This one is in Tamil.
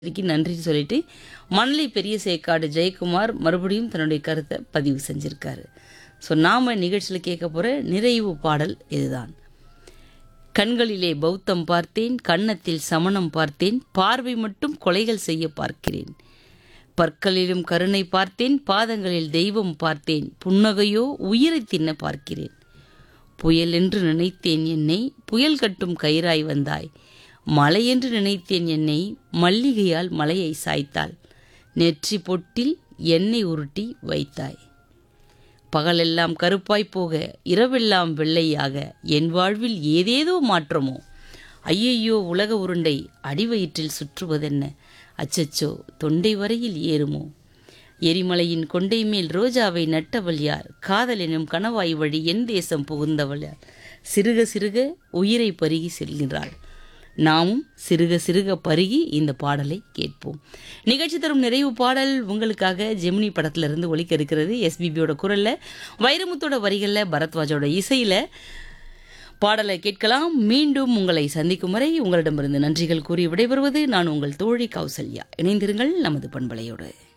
இதுக்கு நன்றி சொல்லிட்டு மணலி பெரிய சேக்காடு ஜெயக்குமார் மறுபடியும் தன்னுடைய கருத்தை பதிவு செஞ்சிருக்காரு ஸோ நாம் நிகழ்ச்சியில் கேட்க போகிற நிறைவு பாடல் இதுதான் கண்களிலே பௌத்தம் பார்த்தேன் கன்னத்தில் சமணம் பார்த்தேன் பார்வை மட்டும் கொலைகள் செய்ய பார்க்கிறேன் பற்களிலும் கருணை பார்த்தேன் பாதங்களில் தெய்வம் பார்த்தேன் புன்னகையோ உயிரை தின்ன பார்க்கிறேன் புயல் என்று நினைத்தேன் என்னை புயல் கட்டும் கயிறாய் வந்தாய் மலை என்று நினைத்தேன் என்னை மல்லிகையால் மலையை சாய்த்தாள் நெற்றி பொட்டில் எண்ணெய் உருட்டி வைத்தாய் பகலெல்லாம் கருப்பாய் போக இரவெல்லாம் வெள்ளையாக என் வாழ்வில் ஏதேதோ மாற்றமோ ஐயையோ உலக உருண்டை அடிவயிற்றில் சுற்றுவதென்ன அச்சச்சோ தொண்டை வரையில் ஏறுமோ எரிமலையின் கொண்டை மேல் ரோஜாவை நட்டவள் யார் காதல் எனும் கணவாய் வழி என் தேசம் புகுந்தவள் யார் சிறுக சிறுக உயிரை பருகி செல்கிறாள் நாமும் சிறுக சிறுக பருகி இந்த பாடலை கேட்போம் நிகழ்ச்சி தரும் நிறைவு பாடல் உங்களுக்காக ஜெமினி படத்திலிருந்து ஒலிக்க இருக்கிறது எஸ்பிபியோட குரல்ல வைரமுத்தோட வரிகளில் பரத்வாஜோட இசையில் பாடலை கேட்கலாம் மீண்டும் உங்களை சந்திக்கும் வரை உங்களிடமிருந்து நன்றிகள் கூறி விடைபெறுவது நான் உங்கள் தோழி கௌசல்யா இணைந்திருங்கள் நமது பண்பலையோடு